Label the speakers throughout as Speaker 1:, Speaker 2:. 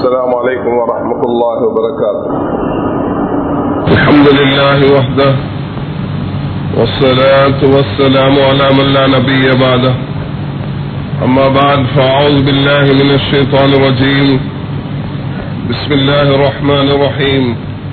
Speaker 1: السلام عليكم ورحمة الله وبركاته
Speaker 2: الحمد لله وحده والصلاة والسلام على من لا نبي بعده أما بعد فأعوذ بالله من الشيطان الرجيم بسم الله الرحمن الرحيم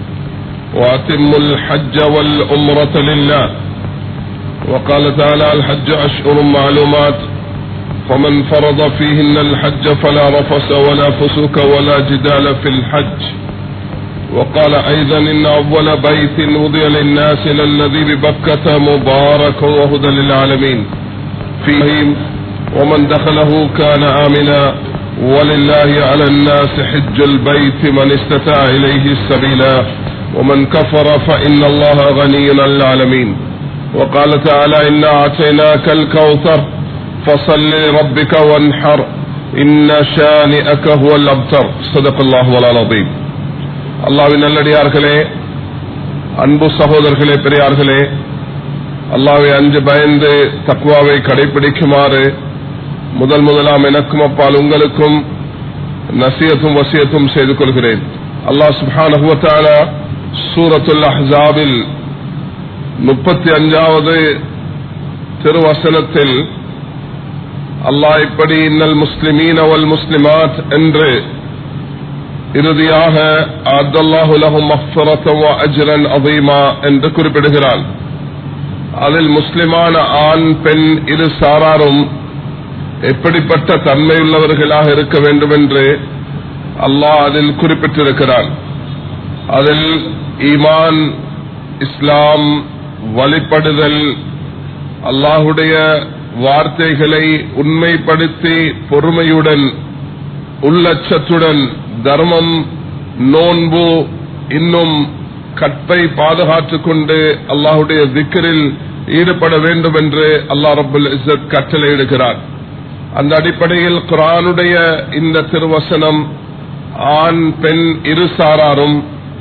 Speaker 2: وأتموا الحج والأمرة لله وقال تعالى الحج أشهر معلومات فمن فرض فيهن الحج فلا رفس ولا فسوك ولا جدال في الحج وقال أيضا إن أول بيت وضع للناس للذي ببكة مبارك وهدى للعالمين فيه ومن دخله كان آمنا ولله على الناس حج البيت من استطاع إليه السبيلا ومن كفر فإن الله غني عن العالمين وقال تعالى إنا أعطيناك الكوثر فصل لربك وانحر إن شانئك هو الأبتر صدق الله ولا العظيم அல்லாவின் நல்லடியார்களே அன்பு சகோதரர்களே பெரியார்களே அல்லாவை அஞ்சு பயந்து தக்குவாவை கடைபிடிக்குமாறு முதல் முதலாம் எனக்கும் அப்பால் உங்களுக்கும் நசியத்தும் வசியத்தும் செய்து கொள்கிறேன் அல்லாஹ் சுபான சூரத்துல் அஹ்சாபில் முப்பத்தி அஞ்சாவது திருவசனத்தில் அல்லாஹ் இப்படி இன்னல் முஸ்லிமீன் அவல் முஸ்லிமாத் என்று இறுதியாக அப்துல்லாஹு லஹும் மஃபரத்தம் அஜ்ரன் அதீமா என்று குறிப்பிடுகிறான் அதில் முஸ்லிமான ஆண் பெண் இரு சாராரும் எப்படிப்பட்ட தன்மையுள்ளவர்களாக இருக்க வேண்டும் என்று அல்லாஹ் அதில் குறிப்பிட்டிருக்கிறான் அதில் ஈமான் இஸ்லாம் வழிபடுதல் அல்லாஹுடைய வார்த்தைகளை உண்மைப்படுத்தி பொறுமையுடன் உள்ளச்சத்துடன் தர்மம் நோன்பு இன்னும் கற்பை பாதுகாத்துக் கொண்டு அல்லாஹுடைய திக்கரில் ஈடுபட வேண்டும் என்று அல்லாஹ் ரபுல் இசத் கட்டளையிடுகிறார் அந்த அடிப்படையில் குரானுடைய இந்த திருவசனம் ஆண் பெண் இரு சாராரும்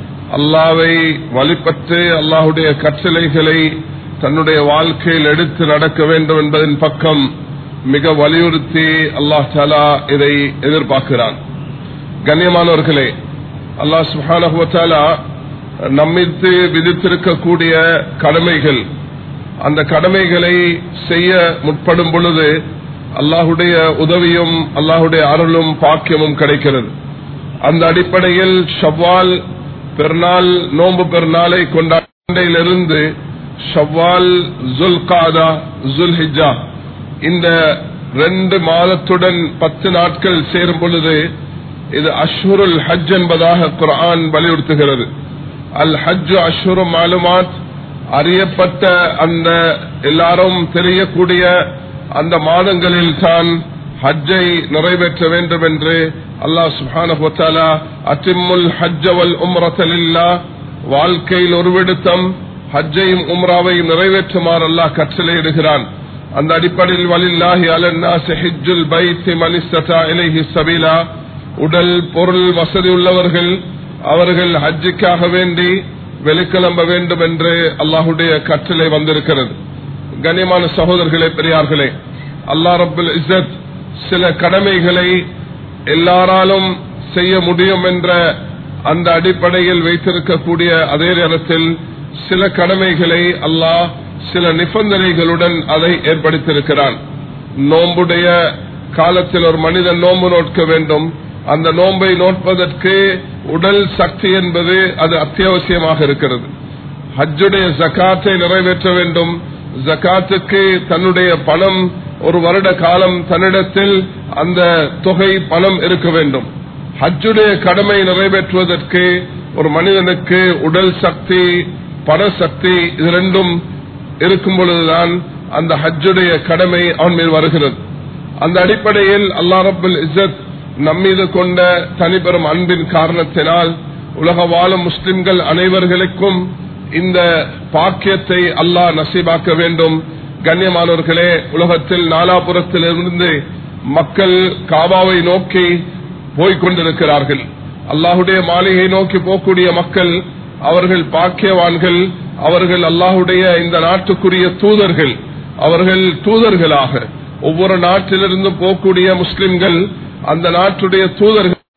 Speaker 2: அல்லாவை வழிபட்டு அல்லாஹுடைய கட்டளைகளை தன்னுடைய வாழ்க்கையில் எடுத்து நடக்க வேண்டும் என்பதன் பக்கம் மிக வலியுறுத்தி அல்லாஹ் தாலா இதை எதிர்பார்க்கிறான் கண்ணியமானவர்களே அல்லாஹ் சுஹானா நம்மித்து விதித்திருக்கக்கூடிய கடமைகள் அந்த கடமைகளை செய்ய முற்படும் பொழுது அல்லாஹுடைய உதவியும் அல்லாஹுடைய அருளும் பாக்கியமும் கிடைக்கிறது அந்த அடிப்படையில் ஷவ்வால் பெருநாள் நோன்பு பெருநாளை கொண்டாண்டையிலிருந்து ஷவ்வால் ஜுல் காதா ஜுல் ஹிஜா இந்த ரெண்டு மாதத்துடன் பத்து நாட்கள் சேரும் பொழுது இது அஷ்ஹுருல் ஹஜ் என்பதாக குரான் வலியுறுத்துகிறது அல் ஹஜ் அஷ்ஹுரு மாலுமாத் அறியப்பட்ட அந்த எல்லாரும் தெரியக்கூடிய அந்த மாதங்களில் தான் ஹஜ்ஜை நிறைவேற்ற வேண்டும் என்று அல்லாஹ் சுஹான அத்திமுல் ஹஜ்ஜவல் உம்ரத்தலில்லா வாழ்க்கையில் ஒரு விடுத்தம் ஹஜ்ஜையும் உம்ராவையும் நிறைவேற்றுமாறு அல்லாஹ் கற்றளையிடுகிறான் அந்த அடிப்படையில் வலில்லாஹி அலன்னாசி ஹிஜ்ஜுல் பைத்தி மனிஸ்தா இலைஹி சபீலா உடல் பொருள் வசதி உள்ளவர்கள் அவர்கள் ஹஜ்ஜுக்காக வேண்டி வெளிக்கிளம்ப வேண்டும் என்று அல்லாஹுடைய கற்றலை வந்திருக்கிறது கண்ணியமான சகோதரர்களே பெரியார்களே அல்லா ரபுல் இசத் சில கடமைகளை எல்லாராலும் செய்ய முடியும் என்ற அந்த அடிப்படையில் வைத்திருக்கக்கூடிய அதே நேரத்தில் சில கடமைகளை அல்லாஹ் சில நிபந்தனைகளுடன் அதை ஏற்படுத்தியிருக்கிறான் நோம்புடைய காலத்தில் ஒரு மனிதன் நோன்பு நோட்க வேண்டும் அந்த நோன்பை நோட்பதற்கு உடல் சக்தி என்பது அது அத்தியாவசியமாக இருக்கிறது ஹஜ்ஜுடைய ஜக்காத்தை நிறைவேற்ற வேண்டும் ஜக்காத்துக்கு தன்னுடைய பணம் ஒரு வருட காலம் தன்னிடத்தில் அந்த தொகை பணம் இருக்க வேண்டும் ஹஜ்ஜுடைய கடமை நிறைவேற்றுவதற்கு ஒரு மனிதனுக்கு உடல் சக்தி பண சக்தி இது ரெண்டும் இருக்கும் பொழுதுதான் அந்த ஹஜ்ஜுடைய கடமை அவன் மீது வருகிறது அந்த அடிப்படையில் அல்லா ரபுல் இசத் நம்மீது கொண்ட தனிப்பெரும் அன்பின் காரணத்தினால் உலக வாழும் முஸ்லிம்கள் அனைவர்களுக்கும் இந்த பாக்கியத்தை அல்லாஹ் நசீபாக்க வேண்டும் கண்ணியமானவர்களே உலகத்தில் நாலாபுரத்தில் இருந்து மக்கள் காபாவை நோக்கி போய்கொண்டிருக்கிறார்கள் அல்லாஹுடைய மாளிகை நோக்கி போகக்கூடிய மக்கள் அவர்கள் பாக்கியவான்கள் அவர்கள் அல்லாஹுடைய இந்த நாட்டுக்குரிய தூதர்கள் அவர்கள் தூதர்களாக ஒவ்வொரு நாட்டிலிருந்து போகக்கூடிய முஸ்லிம்கள் அந்த நாட்டுடைய தூதர்கள்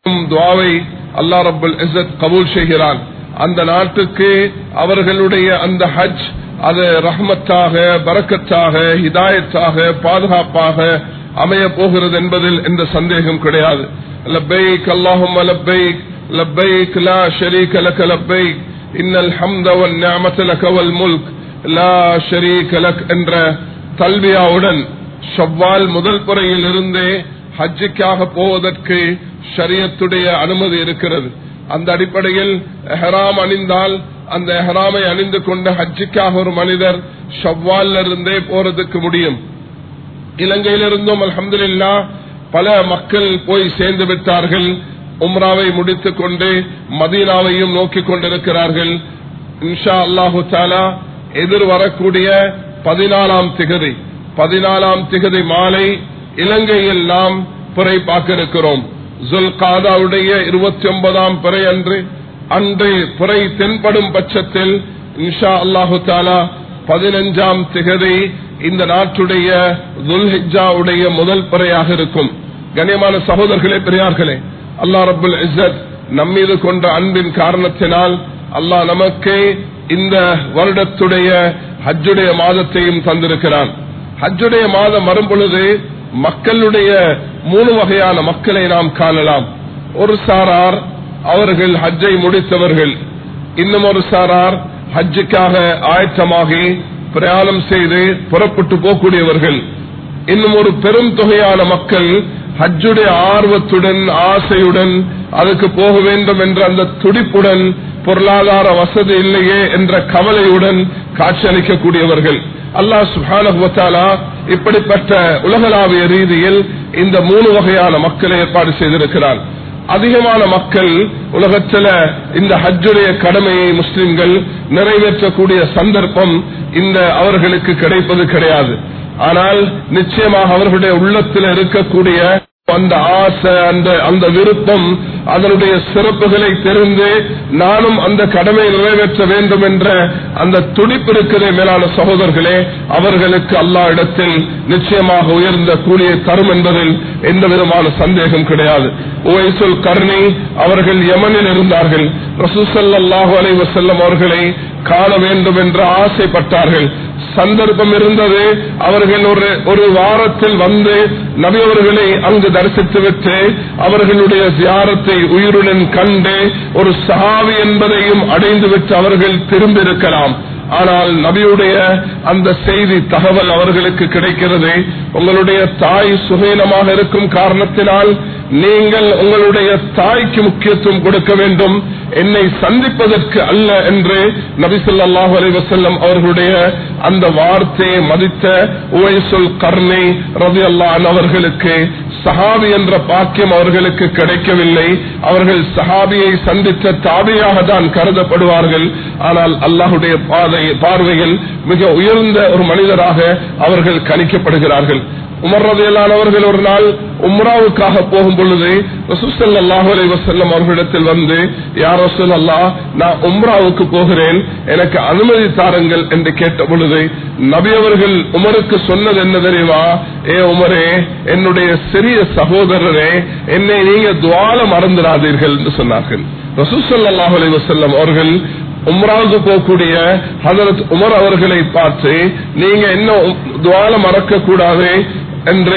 Speaker 2: துவாவை அல்லா ரபுல் இசத் கபூல் செய்கிறான் அந்த நாட்டுக்கு அவர்களுடைய அந்த ஹஜ் அது ரஹ்மத்தாக பரக்கத்தாக ஹிதாயத்தாக பாதுகாப்பாக அமைய போகிறது என்பதில் எந்த சந்தேகம் கிடையாது லப்பைக் அல்லாஹும் லப்பைக் லப்பைக் லா ஷரீக லக லப்பைக் இன்னல் ஹம்த வன் நிஅமத லக வல் முல்க் லா ஷரீக லக் என்ற தல்வியாவுடன் ஷவ்வால் முதல் புறையில் இருந்தே ஹஜ்ஜிக்காக போவதற்கு ஷரியத்துடைய அனுமதி இருக்கிறது அந்த அடிப்படையில் எஹராம் அணிந்தால் அந்த எஹராமை அணிந்து கொண்ட ஹஜ்ஜிக்காக ஒரு மனிதர் ஷவ்வால் இருந்தே போறதுக்கு முடியும் இலங்கையிலிருந்தும் அலமதுல்லா பல மக்கள் போய் சேர்ந்து விட்டார்கள் உம்ராவை முடித்துக் கொண்டு மதீனாவையும் நோக்கிக் கொண்டிருக்கிறார்கள் இன்ஷா அல்லாஹு தாலா எதிர் வரக்கூடிய பதினாலாம் திகதி பதினாலாம் திகதி மாலை இலங்கையில் நாம் பிறை பார்க்க இருக்கிறோம் ஜுல்காதாவுடைய இருபத்தி ஒன்பதாம் பிறை அன்று அன்று பிறை தென்படும் பட்சத்தில் இன்ஷா அல்லாஹு தாலா பதினஞ்சாம் திகதி இந்த நாட்டுடைய துல்ஹிஜாவுடைய முதல் பிறையாக இருக்கும் கண்ணியமான சகோதரர்களே பெரியார்களே அல்லா ரபுல் இஸ்ஸத் நம்மீது கொண்ட அன்பின் காரணத்தினால் அல்லாஹ் நமக்கு இந்த வருடத்துடைய ஹஜ்ஜுடைய மாதத்தையும் தந்திருக்கிறான் ஹஜ்ஜுடைய மாதம் வரும் பொழுது மக்களுடைய மூணு வகையான மக்களை நாம் காணலாம் ஒரு சாரார் அவர்கள் ஹஜ்ஜை முடித்தவர்கள் இன்னும் ஒரு சாரார் ஹஜ்ஜுக்காக ஆயத்தமாகி பிரயாணம் செய்து புறப்பட்டு போகக்கூடியவர்கள் இன்னும் ஒரு பெரும் தொகையான மக்கள் ஹஜ்ஜுடைய ஆர்வத்துடன் ஆசையுடன் அதுக்கு போக வேண்டும் என்ற அந்த துடிப்புடன் பொருளாதார வசதி இல்லையே என்ற கவலையுடன் காட்சியளிக்கக்கூடியவர்கள் அல்லாஹ் சுஹானா இப்படிப்பட்ட உலகளாவிய ரீதியில் இந்த மூணு வகையான மக்களை ஏற்பாடு செய்திருக்கிறார் அதிகமான மக்கள் உலகத்தில் இந்த ஹஜ்ஜுடைய கடமையை முஸ்லிம்கள் நிறைவேற்றக்கூடிய சந்தர்ப்பம் இந்த அவர்களுக்கு கிடைப்பது கிடையாது ஆனால் நிச்சயமாக அவர்களுடைய உள்ளத்தில் இருக்கக்கூடிய அந்த ஆசை அந்த அந்த விருப்பம் அதனுடைய சிறப்புகளை தெரிந்து நானும் அந்த கடமை நிறைவேற்ற வேண்டும் என்ற அந்த துடிப்பு இருக்கிற மேலான சகோதரர்களே அவர்களுக்கு அல்லா இடத்தில் நிச்சயமாக உயர்ந்த கூலியை தரும் என்பதில் எந்த விதமான சந்தேகம் கிடையாது ஓய்சுல் கர்ணி அவர்கள் யமனில் இருந்தார்கள் ரசூசல்லாஹு அலை வசல்லம் அவர்களை காண வேண்டும் என்று ஆசைப்பட்டார்கள் சந்தர்ப்பம் இருந்தது அவர்கள் ஒரு ஒரு வாரத்தில் வந்து நபி அவர்களை அங்கு தரிசித்துவிட்டு அவர்களுடைய தியாரத்தை உயிருடன் கண்டு ஒரு சஹாவி என்பதையும் அடைந்துவிட்டு அவர்கள் திரும்பியிருக்கலாம் ஆனால் நபியுடைய அந்த செய்தி தகவல் அவர்களுக்கு கிடைக்கிறது உங்களுடைய தாய் சுகீனமாக இருக்கும் காரணத்தினால் நீங்கள் உங்களுடைய தாய்க்கு முக்கியத்துவம் கொடுக்க வேண்டும் என்னை சந்திப்பதற்கு அல்ல என்று நபிசல்லாஹு அலி வசல்லம் அவர்களுடைய அந்த வார்த்தையை மதித்த உவைசுல் கர்ணை ரவி அல்லான் அவர்களுக்கு சஹாபி என்ற பாக்கியம் அவர்களுக்கு கிடைக்கவில்லை அவர்கள் சஹாபியை சந்தித்த தாபியாக தான் கருதப்படுவார்கள் ஆனால் அல்லாஹுடைய பாதை பார்வையில் மிக உயர்ந்த ஒரு மனிதராக அவர்கள் கணிக்கப்படுகிறார்கள் உமர் ரதையிலானவர்கள் ஒரு நாள் உம்ராவுக்காக போகும் பொழுது ரசூசல்லாஹு அலை வசல்லம் அவர்களிடத்தில் வந்து யார் ரசூல் அல்லா நான் உம்ராவுக்கு போகிறேன் எனக்கு அனுமதி தாருங்கள் என்று கேட்ட பொழுது நபி அவர்கள் உமருக்கு சொன்னது என்ன தெரியுமா ஏ உமரே என்னுடைய சிறிய சகோதரரே என்னை நீங்க துவால மறந்துடாதீர்கள் என்று சொன்னார்கள் ரசூசல்லாஹு அலை வசல்லம் அவர்கள் உம்ராவுக்கு போகக்கூடிய ஹதரத் உமர் அவர்களை பார்த்து நீங்க என்ன துவால மறக்க கூடாது என்று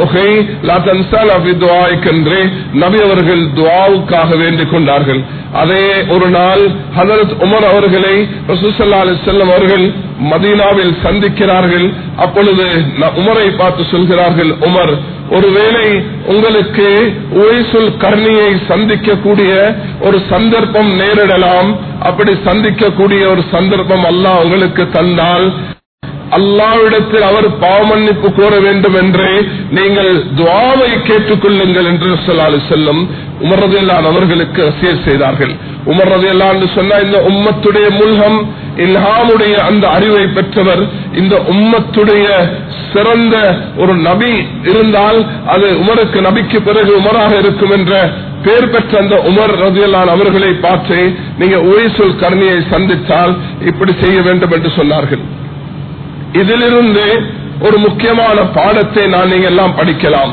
Speaker 2: நபி அவர்கள் துவாவுக்காக வேண்டிக் கொண்டார்கள் அதே ஒரு நாள் ஹதரத் உமர் அவர்களை ரசூசல்லா அலி செல்லம் அவர்கள் மதீனாவில் சந்திக்கிறார்கள் அப்பொழுது உமரை பார்த்து சொல்கிறார்கள் உமர் ஒருவேளை உங்களுக்கு ஒய்சுல் கர்ணியை சந்திக்கக்கூடிய ஒரு சந்தர்ப்பம் நேரிடலாம் அப்படி சந்திக்கக்கூடிய ஒரு சந்தர்ப்பம் அல்லாஹ் உங்களுக்கு தந்தால் அல்லாவிடத்தில் அவர் பாவமன்னிப்பு கோர வேண்டும் என்று நீங்கள் துவாவை கேட்டுக்கொள்ளுங்கள் என்று சொல்லாலு செல்லும் உமர்றதையெல்லாம் அவர்களுக்கு ரசியர் செய்தார்கள் உமர்றதையெல்லாம் என்று சொன்ன இந்த உம்மத்துடைய முல்கம் இல்ஹாமுடைய அந்த அறிவை பெற்றவர் இந்த உம்மத்துடைய சிறந்த ஒரு நபி இருந்தால் அது உமருக்கு நபிக்கு பிறகு உமராக இருக்கும் என்ற பேர் பெற்ற அந்த உமர் ரதியலான் அவர்களை பார்த்து நீங்க ஒய்சுல் கர்ணியை சந்தித்தால் இப்படி செய்ய வேண்டும் என்று சொன்னார்கள் இதிலிருந்து ஒரு முக்கியமான பாடத்தை நான் நீங்க எல்லாம் படிக்கலாம்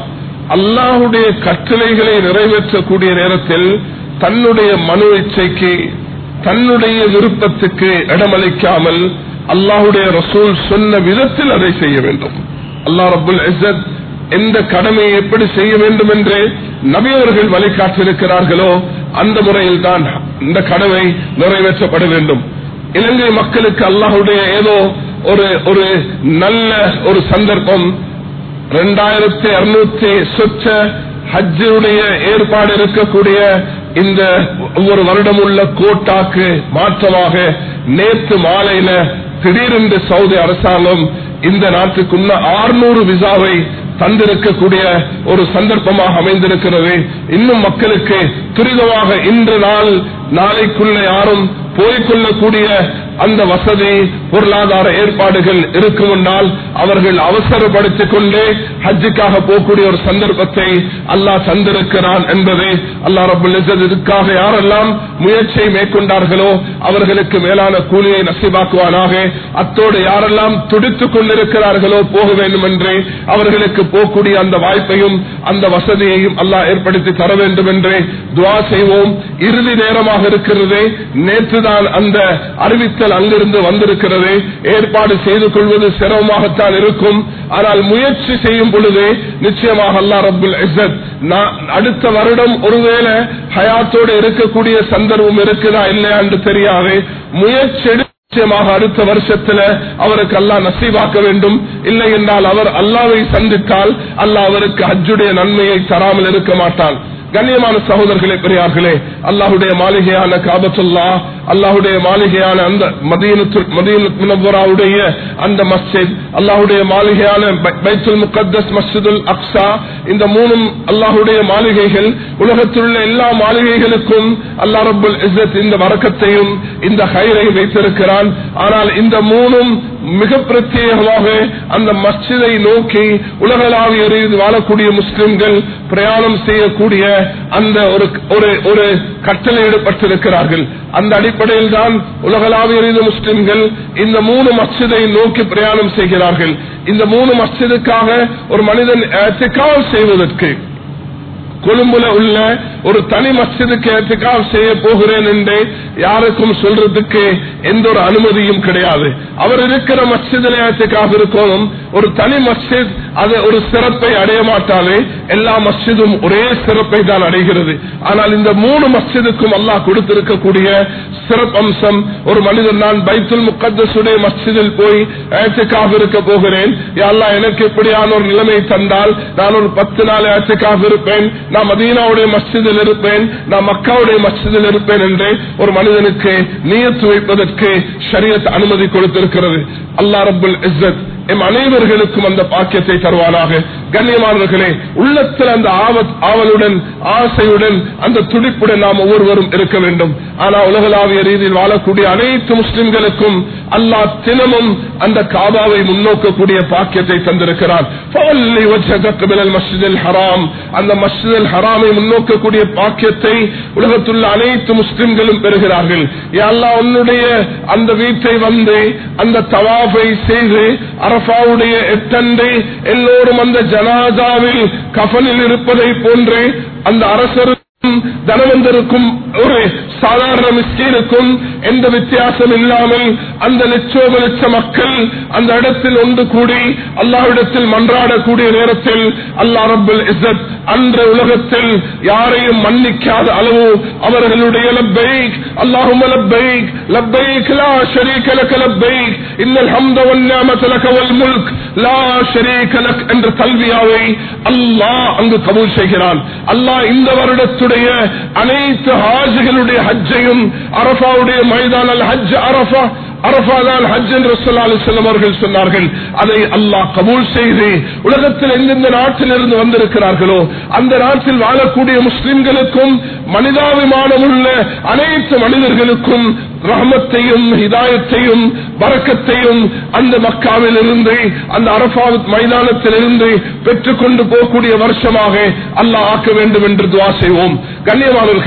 Speaker 2: அல்லாஹுடைய கட்டளைகளை நிறைவேற்றக்கூடிய நேரத்தில் தன்னுடைய மனு இச்சைக்கு தன்னுடைய விருப்பத்துக்கு இடமளிக்காமல் அல்லாஹுடைய ரசூல் சொன்ன விதத்தில் அதை செய்ய வேண்டும் அல்லாஹ் ரபுல் இஸ்ஸத் எந்த கடமையை எப்படி செய்ய வேண்டும் என்று நபியவர்கள் வழிகாட்டிருக்கிறார்களோ அந்த முறையில் தான் இந்த கடமை நிறைவேற்றப்பட வேண்டும் இலங்கை மக்களுக்கு அல்லாஹுடைய ஏதோ ஒரு ஒரு நல்ல ஒரு சந்தர்ப்பம் ரெண்டாயிரத்தி அறுநூத்தி சொச்ச ஹஜ்ஜுடைய ஏற்பாடு இருக்கக்கூடிய இந்த ஒவ்வொரு வருடம் உள்ள கோட்டாக்கு மாற்றமாக நேற்று மாலையில திடீரென்று சவுதி அரசாங்கம் இந்த நாட்டுக்குள்ள ஆறுநூறு விசாவை தந்திருக்கக்கூடிய ஒரு சந்தர்ப்பமாக அமைந்திருக்கிறது இன்னும் மக்களுக்கு துரிதமாக இன்று நாள் நாளைக்குள்ள யாரும் போய்கொள்ளக்கூடிய அந்த வசதி பொருளாதார ஏற்பாடுகள் இருக்கும் என்றால் அவர்கள் அவசரப்படுத்திக் கொண்டே ஹஜ்ஜுக்காக போகக்கூடிய ஒரு சந்தர்ப்பத்தை அல்லாஹ் தந்திருக்கிறான் என்பதை அல்லாஹ் ரபுல் இதற்காக யாரெல்லாம் முயற்சியை மேற்கொண்டார்களோ அவர்களுக்கு மேலான கூலியை நசிபாக்குவானாக அத்தோடு யாரெல்லாம் துடித்துக் கொண்டிருக்கிறார்களோ போக வேண்டும் என்று அவர்களுக்கு போகக்கூடிய அந்த வாய்ப்பையும் அந்த வசதியையும் அல்லாஹ் ஏற்படுத்தி தர வேண்டும் என்று துவா செய்வோம் இறுதி நேரமாக இருக்கிறது நேற்றுதான் அந்த அறிவித்தல் அங்கிருந்து வந்திருக்கிறது ஏற்பாடு செய்து கொள்வது சிரமமாகத்தான் இருக்கும் ஆனால் முயற்சி செய்யும் பொழுது நிச்சயமாக அல்லா ரபுல் இசத் அடுத்த வருடம் ஒருவேளை ஹயாத்தோடு இருக்கக்கூடிய சந்தர்ப்பம் இருக்குதா இல்லையா என்று தெரியாது முயற்சி நிச்சயமாக அடுத்த வருஷத்துல அவருக்கு அல்லாஹ் நசீவாக்க வேண்டும் இல்லை என்றால் அவர் அல்லாவை சந்தித்தால் அல்லாஹ் அவருக்கு ஹஜ்ஜுடைய நன்மையை தராமல் இருக்க மாட்டான் கண்ணியமான சகோதரர்களே பெரியார்களே அல்லாஹுடைய மாளிகையான காபத்துல்லா அல்லாஹுடைய மாளிகையான அந்த மதீனுடைய அந்த மஸ்ஜித் அல்லாஹுடைய மாளிகையான பைத்துல் முகத்தஸ் மஸ்ஜிதுல் அக்ஸா இந்த மூணும் அல்லாஹுடைய மாளிகைகள் உலகத்தில் உள்ள எல்லா மாளிகைகளுக்கும் அல்லா ரபுல் இஸ்ஸத் இந்த வரக்கத்தையும் இந்த ஹைரை வைத்திருக்கிறான் ஆனால் இந்த மூணும் மிக பிரத்யேகமாக அந்த மஸ்ஜிதை நோக்கி உலகளாவிய ரீதியில் வாழக்கூடிய முஸ்லிம்கள் பிரயாணம் செய்யக்கூடிய அந்த ஒரு ஒரு ஒரு கட்டளையிடப்பட்டிருக்கிறார்கள் அந்த அடிப்படையில் தான் உலகளாவிய ரீதியில் முஸ்லிம்கள் இந்த மூணு மஸ்ஜிதை நோக்கி பிரயாணம் செய்கிறார்கள் இந்த மூணு மஸ்ஜிதுக்காக ஒரு மனிதன் செய்வதற்கு கொழும்புல உள்ள ஒரு தனி மஸ்ஜிதுக்கு ஏற்றுக்கால் செய்ய போகிறேன் என்று யாருக்கும் சொல்றதுக்கு எந்த ஒரு அனுமதியும் கிடையாது அவர் இருக்கிற மஸ்ஜிதில் ஏற்றுக்காக இருக்கணும் ஒரு தனி மஸ்ஜித் அது ஒரு சிறப்பை அடைய மாட்டாலே எல்லா மஸ்ஜிதும் ஒரே சிறப்பை தான் அடைகிறது ஆனால் இந்த மூணு மஸ்ஜிதுக்கும் அல்லாஹ் கொடுத்திருக்கக்கூடிய சிறப்பம்சம் ஒரு மனிதன் நான் பைத்துல் முக்கத்தசுடைய மஸ்ஜிதில் போய் ஏற்றுக்காக இருக்க போகிறேன் அல்லா எனக்கு எப்படியான ஒரு நிலைமை தந்தால் நான் ஒரு பத்து நாள் ஏற்றுக்காக இருப்பேன் நான் மதீனாவுடைய மஸ்ஜிதில் இருப்பேன் நான் மக்காவுடைய மஸ்ஜிதில் இருப்பேன் என்று ஒரு மனிதனுக்கு நீயத்து வைப்பதற்கு ஷரியத் அனுமதி கொடுத்திருக்கிறது அல்லா ரபுல் இஸ்ஸத் எம் அனைவர்களுக்கும் அந்த பாக்கியத்தை தருவானாக கண்ணியமானவர்களே உள்ளத்தில் அந்த ஆவத் ஆவலுடன் ஆசையுடன் அந்த துடிப்புடன் நாம் ஒவ்வொருவரும் இருக்க வேண்டும் ஆனா உலகளாவிய ரீதியில் வாழக்கூடிய அனைத்து முஸ்லிம்களுக்கும் அல்லாஹ் தினமும் அந்த காபாவை முன்னோக்கக்கூடிய பாக்கியத்தை தந்திருக்கிறான் ஹராம் அந்த மஸ்ஜித் ஹராமை முன்னோக்கக்கூடிய பாக்கியத்தை உலகத்துள்ள அனைத்து முஸ்லிம்களும் பெறுகிறார்கள் அல்லாஹ் உன்னுடைய அந்த வீட்டை வந்து அந்த தவாஃபை செய்து அரபாவுடைய எட்டண்டை எல்லோரும் அந்த ஜனாதாவில் கஃனில் இருப்பதை போன்று அந்த அரசருக்கும் தனவந்தருக்கும் ஒரு சாதாரண மிஸ்கீனுக்கும் எந்த வித்தியாசம் இல்லாமல் அந்த லட்சோப லட்ச மக்கள் அந்த இடத்தில் ஒன்று கூடி அல்லாஹ்விடத்தில் மன்றாடக்கூடிய நேரத்தில் அல்லாஹ் ரபுல் இசத் அன்ற உலகத்தில் யாரையும் மன்னிக்காத அளவு அவர்களுடைய லப்பைக் அல்லாஹும் லப்பைக் லப்பைக் லா ஷரீக லக லப்பைக் இன்னல் ஹம்த வல் நிஅமத லக வல் முல்க் லா ஷரீக லக் என்ற கல்வியாவை அல்லாஹ் அங்கு கபூல் செய்கிறான் அல்லாஹ் இந்த வருடத்துடைய அனைத்து ஹாஜிகளுடைய ஹஜ்ஜையும் அரபாவுடைய மைதான ஹஜ் அரபா அரபாதான் ஹஜ் என்று செல்லம் அவர்கள் சொன்னார்கள் அதை அல்லாஹ் கபூல் செய்து உலகத்தில் எந்தெந்த நாட்டில் இருந்து வந்திருக்கிறார்களோ அந்த நாட்டில் வாழக்கூடிய முஸ்லிம்களுக்கும் மனிதாபிமானம் உள்ள அனைத்து மனிதர்களுக்கும் ரஹமத்தையும் ஹிதாயத்தையும் வரக்கத்தையும் அந்த மக்காவில் இருந்து அந்த அரபாத் மைதானத்தில் இருந்து பெற்றுக்கொண்டு போகக்கூடிய வருஷமாக அல்லாஹ் ஆக்க வேண்டும் என்று துவா செய்வோம் கண்ணியமானவர்களே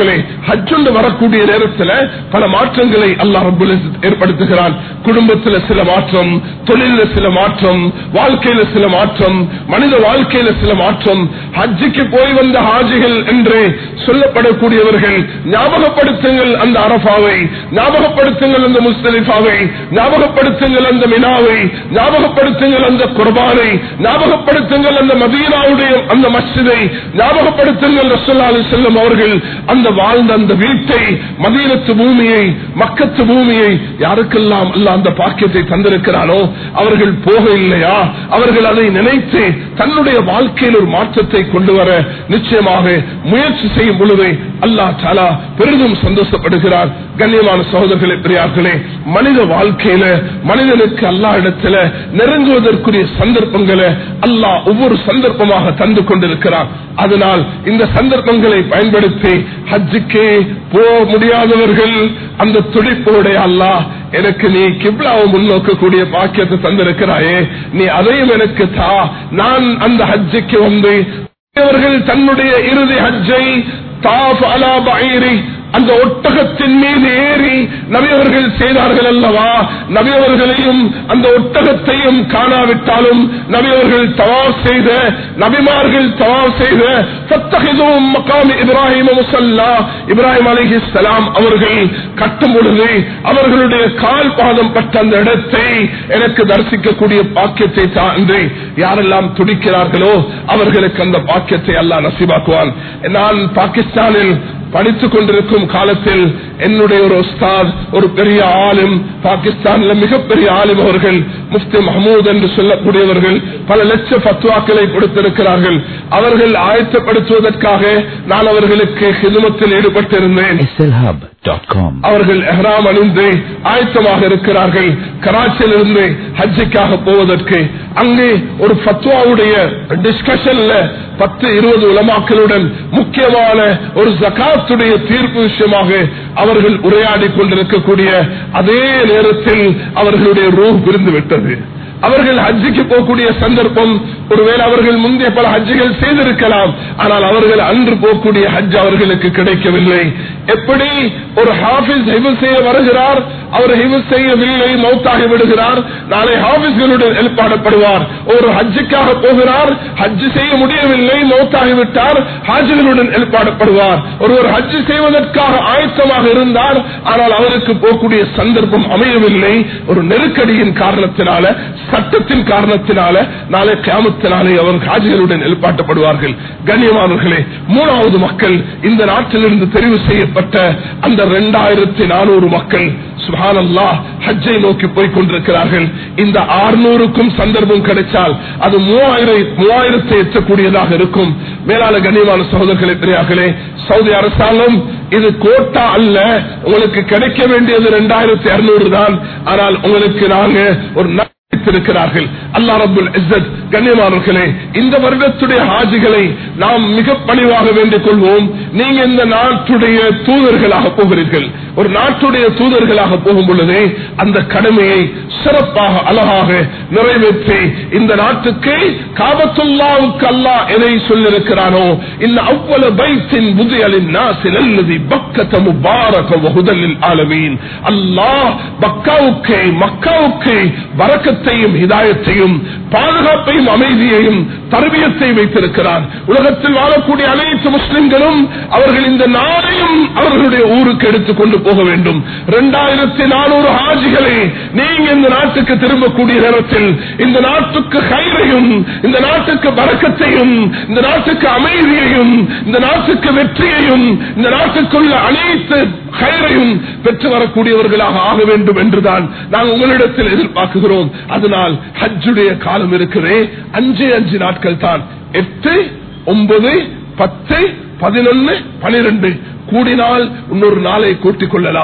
Speaker 2: ஹஜ்ஜுண்டு வரக்கூடிய நேரத்தில் பல மாற்றங்களை அல்லாஹ் ரபுல் ஏற்படுத்துகிறான் குடும்பத்தில் சில மாற்றம் தொழில சில மாற்றம் வாழ்க்கையில சில மாற்றம் மனித வாழ்க்கையில சில மாற்றம் ஹஜ்ஜுக்கு போய் வந்த ஹாஜிகள் என்று சொல்லப்படக்கூடியவர்கள் ஞாபகப்படுத்துங்கள் அந்த அரபாவை ஞாபகப்படுத்துங்கள் அந்த முஸ்தலிஃபாவை ஞாபகப்படுத்துங்கள் அந்த மினாவை ஞாபகப்படுத்துங்கள் அந்த குர்பானை ஞாபகப்படுத்துங்கள் அந்த மதீனாவுடைய அந்த மஸ்ஜிதை ஞாபகப்படுத்துங்கள் ரசல்லா அலி செல்லம் அவர்கள் அந்த வாழ்ந்த அந்த வீட்டை மதீனத்து பூமியை மக்கத்து பூமியை யாருக்கெல்லாம் அல்ல அந்த பாக்கியத்தை தந்திருக்கிறானோ அவர்கள் போக இல்லையா அவர்கள் அதை நினைத்து தன்னுடைய வாழ்க்கையில் ஒரு மாற்றத்தை கொண்டு வர நிச்சயமாக முயற்சி செய்யும் பொழுது அல்லாஹ் தாலா பெரிதும் சந்தோஷப்படுகிறார் கண்ணியமான சகோதரர்களே பெரியார்களே மனித வாழ்க்கையில மனிதனுக்கு அல்லா இடத்துல நெருங்குவதற்குரிய சந்தர்ப்பங்களை அல்லாஹ் ஒவ்வொரு சந்தர்ப்பமாக தந்து கொண்டிருக்கிறார் அதனால் இந்த சந்தர்ப்பங்களை பயன்படுத்தி ஹஜ்ஜுக்கே போக முடியாதவர்கள் அந்த துடிப்போடைய அல்லாஹ் எனக்கு நீ கிப்லாவை முன்னோக்கக்கூடிய பாக்கியத்தை தந்திருக்கிறாயே நீ அதையும் எனக்கு தா நான் அந்த ஹஜ்ஜுக்கு வந்து அவர்கள் தன்னுடைய இறுதி ஹஜ்ஜை தாஃப் அலா பைரி அந்த ஒட்டகத்தின் மீது ஏறி நபியவர்கள் செய்தார்கள் அல்லவா நபியவர்களையும் அந்த ஒட்டகத்தையும் காணாவிட்டாலும் நபியவர்கள் தவாப் செய்த நபிமார்கள் தவாப் செய்த சத்தகிதும் மக்காம் இப்ராஹிம் முசல்லா இப்ராஹிம் அலிஹி சலாம் அவர்கள் கட்டும் பொழுது அவர்களுடைய கால் பாதம் பட்ட அந்த இடத்தை எனக்கு தரிசிக்கக்கூடிய பாக்கியத்தை சார்ந்து யாரெல்லாம் துடிக்கிறார்களோ அவர்களுக்கு அந்த பாக்கியத்தை அல்லாஹ் நசிபாக்குவான் நான் பாகிஸ்தானில் படித்துக் கொண்டிருக்கும் காலத்தில் என்னுடைய ஒரு உஸ்தாத் ஒரு பெரிய ஆளும் பாகிஸ்தானில் மிகப்பெரிய ஆளும் அவர்கள் முஃப்தி மஹமூத் என்று சொல்லக்கூடியவர்கள் பல லட்ச பத்வாக்களை கொடுத்திருக்கிறார்கள் அவர்கள் ஆயத்தப்படுத்துவதற்காக நான் அவர்களுக்கு ஹிதுமத்தில் ஈடுபட்டிருந்தேன்
Speaker 3: slhub.com
Speaker 2: அவர்கள் எஹ்ராம் அணிந்து ஆயத்தமாக இருக்கிறார்கள் கராச்சியிலிருந்து ஹஜ்ஜிக்காக போவதற்கு அங்கே ஒரு ஃபத்வாவுடைய டிஸ்கஷன்ல பத்து இருபது உலமாக்களுடன் முக்கியமான ஒரு ஜகாத்துடைய தீர்ப்பு விஷயமாக அவர்கள் உரையாடி கொண்டிருக்கக்கூடிய அதே நேரத்தில் அவர்களுடைய ரூ பிரிந்து விட்டது அவர்கள் ஹஜ்ஜிக்கு போகக்கூடிய சந்தர்ப்பம் ஒருவேளை அவர்கள் முந்தைய பல ஹஜ்ஜிகள் செய்திருக்கலாம் ஆனால் அவர்கள் அன்று போகக்கூடிய ஹஜ் அவர்களுக்கு கிடைக்கவில்லை எப்படி ஒரு ஹாபிஸ் ஹிபுல் செய்ய வருகிறார் அவர் ஹிபுல் செய்யவில்லை மௌத்தாகி விடுகிறார் நாளை ஹாபிஸ்களுடன் எழுப்பாடப்படுவார் ஒரு ஹஜ்ஜுக்காக போகிறார் ஹஜ் செய்ய முடியவில்லை மௌத்தாகிவிட்டார் ஹாஜிகளுடன் எழுப்பாடப்படுவார் ஒருவர் ஹஜ் செய்வதற்காக ஆயத்தமாக இருந்தார் ஆனால் அவருக்கு போகக்கூடிய சந்தர்ப்பம் அமையவில்லை ஒரு நெருக்கடியின் காரணத்தினால சட்டத்தின் காரணத்தினால நாளை கிராமத்தினாலே அவர் ஹாஜிகளுடன் எழுப்பாட்டப்படுவார்கள் கண்ணியமானவர்களே மூணாவது மக்கள் இந்த நாட்டிலிருந்து தெரிவு செய்யப்பட்ட அந்த இரண்டாயிரத்தி நானூறு மக்கள் சுபானல்லா ஹஜ்ஜை நோக்கி போய் கொண்டிருக்கிறார்கள் இந்த ஆறுநூறுக்கும் சந்தர்ப்பம் கிடைச்சால் அது மூவாயிரம் மூவாயிரத்தை எட்டக்கூடியதாக இருக்கும் மேலான கண்ணியமான சகோதரர்களே பெரியார்களே சவுதி அரசாங்கம் இது கோட்டா அல்ல உங்களுக்கு கிடைக்க வேண்டியது இரண்டாயிரத்தி அறுநூறு தான் ஆனால் உங்களுக்கு நாங்க ஒரு இருக்கிறார்கள் அல்லா ரபுல் இஸ்ஸத் கண்ணியமானவர்களே இந்த வருடத்துடைய ஹாஜிகளை நாம் மிக பணிவாக வேண்டிக் கொள்வோம் நீங்க இந்த நாட்டுடைய தூதர்களாக போகிறீர்கள் ஒரு நாட்டுடைய தூதர்களாக போகும் பொழுதே அந்த கடமையை சிறப்பாக அழகாக நிறைவேற்றி இந்த நாட்டுக்கு காபத்துல்லாவுக்கு அல்லாஹ் எதை சொல்லிருக்கிறானோ இந்த அவ்வளவு பைத்தின் புதியலின் நாசில் அல்லது பக்கத்த முபாரக வகுதலில் ஆலமீன் அல்லாஹ் பக்காவுக்கு மக்காவுக்கு வரக்கத்தையும் ஹிதாயத்தையும் பாதுகாப்பையும் அமைதியையும் தர்பியத்தை வைத்திருக்கிறார் உலகத்தில் வாழக்கூடிய அனைத்து முஸ்லிம்களும் அவர்கள் இந்த நாளையும் அவர்களுடைய ஊருக்கு எடுத்துக் கொண்டு போக வேண்டும் இரண்டாயிரத்தி நானூறு ஹாஜிகளை நீங்க இந்த நாட்டுக்கு திரும்பக்கூடிய நேரத்தில் இந்த நாட்டுக்கு கைரையும் இந்த நாட்டுக்கு பறக்கத்தையும் இந்த நாட்டுக்கு அமைதியையும் இந்த நாட்டுக்கு வெற்றியையும் இந்த நாட்டுக்குள்ள அனைத்து கயிறையும் பெற்று வரக்கூடியவர்களாக ஆக வேண்டும் என்றுதான் நாங்கள் உங்களிடத்தில் எதிர்பார்க்கிறோம் அதனால் ஹஜ்ஜுடைய காலம் இருக்கிறே அஞ்சு அஞ்சு நாட்கள் தான் எட்டு ஒன்பது பத்து பதினொன்னு பனிரெண்டு கூடினால் இன்னொரு நாளை கூட்டிக் கொள்ளலாம்